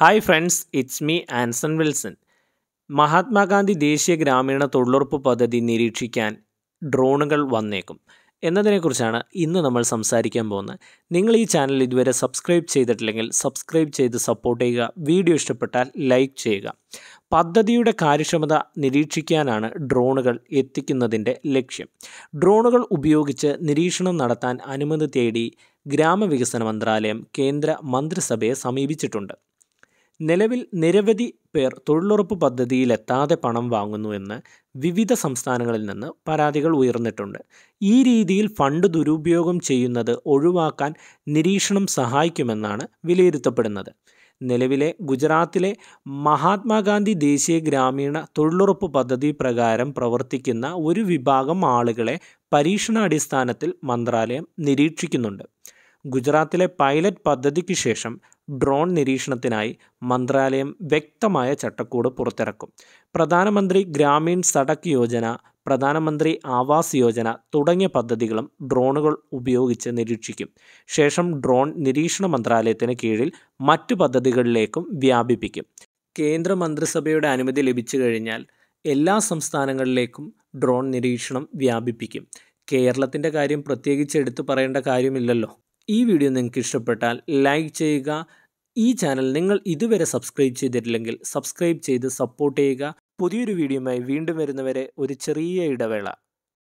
hi friends it's me Anson Wilson Mahatma Gandhi ദേശീയ ഗ്രാമീണ തൊഴിലുറപ്പ് പദ്ധതി നിരീക്ഷിക്കാൻ ഡ്രോണുകൾ വന്നേക്കും എന്നതിനെക്കുറിച്ചാണ് ഇന്ന് നമ്മൾ സംസാരിക്കാൻ പോകുന്നത് നിങ്ങൾ ഈ ചാനൽ ഇതുവരെ സബ്സ്ക്രൈബ് ചെയ്തിട്ടില്ലെങ്കിൽ സബ്സ്ക്രൈബ് ചെയ്ത് സപ്പോർട്ട് ചെയ്യുക വീഡിയോ ഇഷ്ടപ്പെട്ടാൽ ലൈക്ക് ചെയ്യുക പദ്ധതിയുടെ കാര്യക്ഷമത നിരീക്ഷിക്കാനാണ് ഡ്രോണുകൾ എത്തിക്കുന്നതിൻ്റെ ലക്ഷ്യം ഡ്രോണുകൾ ഉപയോഗിച്ച് നിരീക്ഷണം നടത്താൻ അനുമതി തേടി ഗ്രാമവികസന മന്ത്രാലയം കേന്ദ്ര മന്ത്രിസഭയെ സമീപിച്ചിട്ടുണ്ട് നിലവിൽ നിരവധി പേർ തൊഴിലുറപ്പ് പദ്ധതിയിലെത്താതെ പണം വാങ്ങുന്നുവെന്ന് വിവിധ സംസ്ഥാനങ്ങളിൽ നിന്ന് പരാതികൾ ഉയർന്നിട്ടുണ്ട് ഈ രീതിയിൽ ഫണ്ട് ദുരുപയോഗം ചെയ്യുന്നത് ഒഴിവാക്കാൻ നിരീക്ഷണം സഹായിക്കുമെന്നാണ് വിലയിരുത്തപ്പെടുന്നത് നിലവിലെ ഗുജറാത്തിലെ മഹാത്മാഗാന്ധി ദേശീയ ഗ്രാമീണ തൊഴിലുറപ്പ് പദ്ധതി പ്രകാരം പ്രവർത്തിക്കുന്ന ഒരു വിഭാഗം ആളുകളെ പരീക്ഷണാടിസ്ഥാനത്തിൽ മന്ത്രാലയം നിരീക്ഷിക്കുന്നുണ്ട് ഗുജറാത്തിലെ പൈലറ്റ് പദ്ധതിക്ക് ശേഷം ഡ്രോൺ നിരീക്ഷണത്തിനായി മന്ത്രാലയം വ്യക്തമായ ചട്ടക്കൂട് പുറത്തിറക്കും പ്രധാനമന്ത്രി ഗ്രാമീൺ സഡക് യോജന പ്രധാനമന്ത്രി ആവാസ് യോജന തുടങ്ങിയ പദ്ധതികളും ഡ്രോണുകൾ ഉപയോഗിച്ച് നിരീക്ഷിക്കും ശേഷം ഡ്രോൺ നിരീക്ഷണ മന്ത്രാലയത്തിന് കീഴിൽ മറ്റു പദ്ധതികളിലേക്കും വ്യാപിപ്പിക്കും കേന്ദ്ര മന്ത്രിസഭയുടെ അനുമതി ലഭിച്ചു കഴിഞ്ഞാൽ എല്ലാ സംസ്ഥാനങ്ങളിലേക്കും ഡ്രോൺ നിരീക്ഷണം വ്യാപിപ്പിക്കും കേരളത്തിൻ്റെ കാര്യം പ്രത്യേകിച്ച് എടുത്തു പറയേണ്ട കാര്യമില്ലല്ലോ ഈ വീഡിയോ നിങ്ങൾക്ക് ഇഷ്ടപ്പെട്ടാൽ ലൈക്ക് ചെയ്യുക ഈ ചാനൽ നിങ്ങൾ ഇതുവരെ സബ്സ്ക്രൈബ് ചെയ്തിട്ടില്ലെങ്കിൽ സബ്സ്ക്രൈബ് ചെയ്ത് സപ്പോർട്ട് ചെയ്യുക പുതിയൊരു വീഡിയോയുമായി വീണ്ടും വരുന്നവരെ ഒരു ചെറിയ ഇടവേള